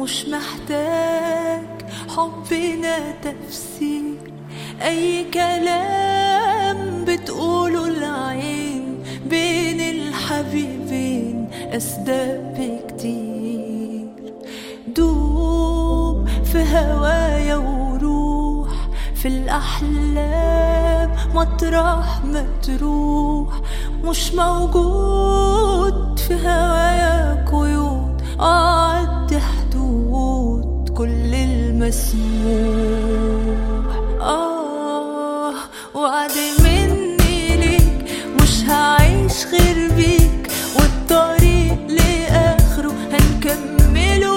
مش محتاج حبنا تفسير أي كلام بتقوله العين بين الحبيبين أصدق بكتير دوب في هوايا وروح في الأحلام مطرح ما تروح مش موجود في هوايا قيود أعد حدود كل المسموح آه وعد مني ليك مش هعيش غير بيك والطريق لآخره هنكمله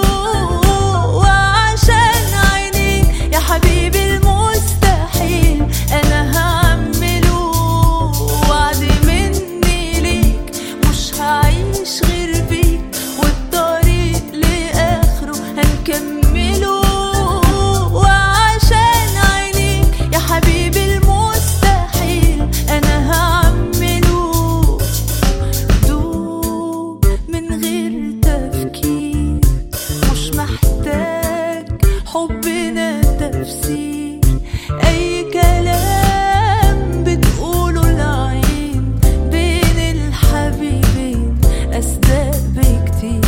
وعشان عينيك يا حبيبي المستحيل أنا هعمله وعد مني ليك مش هعيش غير بيك والطريق لآخره هنكمله وعشان عينيك يا حبيبي المستحيل أنا هعمله دوب من غير تفكير مش محتاج حبنا تفسير أي كلام بتقوله العين بين الحبيبين أصدق بكتير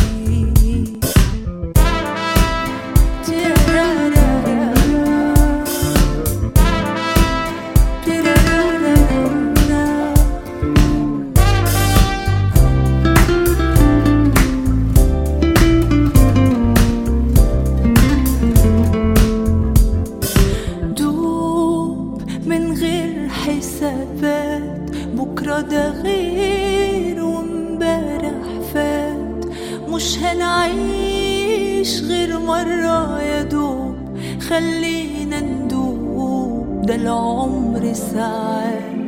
تيرارارا. تيرارارا. دوب من غير حسابات بكرة ده غير وامبارح فات مش هنعيش غير مرة يا دوب خلينا ندوب ده العمر ساعات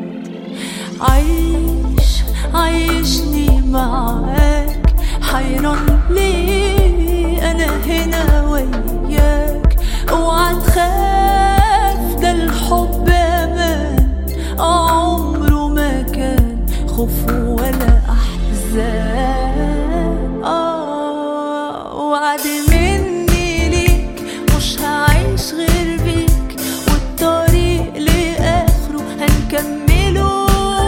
عيش عيشني معاك حيران ليه انا هنا وياك اوعى تخاف ده الحب امان عمره ما كان خوف ولا احزان اه وعد مني ليك مش هعيش غير بيك والطريق لاخره هنكمله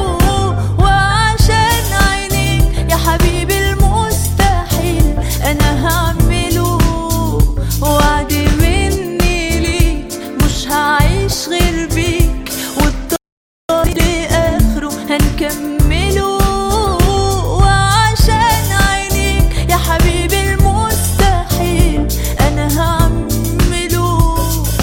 وعشان عينيك يا حبيبي المستحيل انا هعمله وعد مني ليك مش هعيش غير بيك والطريق لاخره هنكمله وعشان عينيك يا حبيبي المستحيل انا هعمله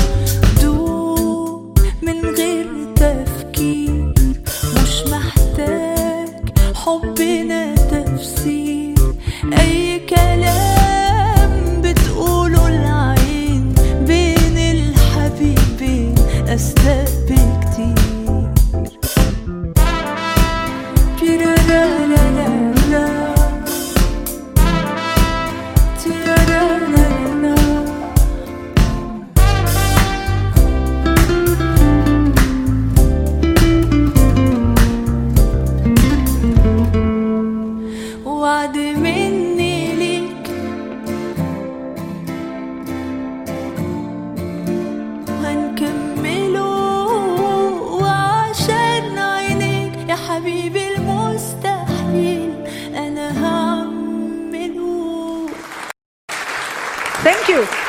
دوب من غير تفكير مش محتاج حبنا تفسير اي كلام بتقوله العين بين الحبيبين اصدق بكتير تيرارارارا. تيرارارارا. وعد مني ليك هنكمله وعشان عينيك يا حبيبي المستحيل انا هعمله Thank you.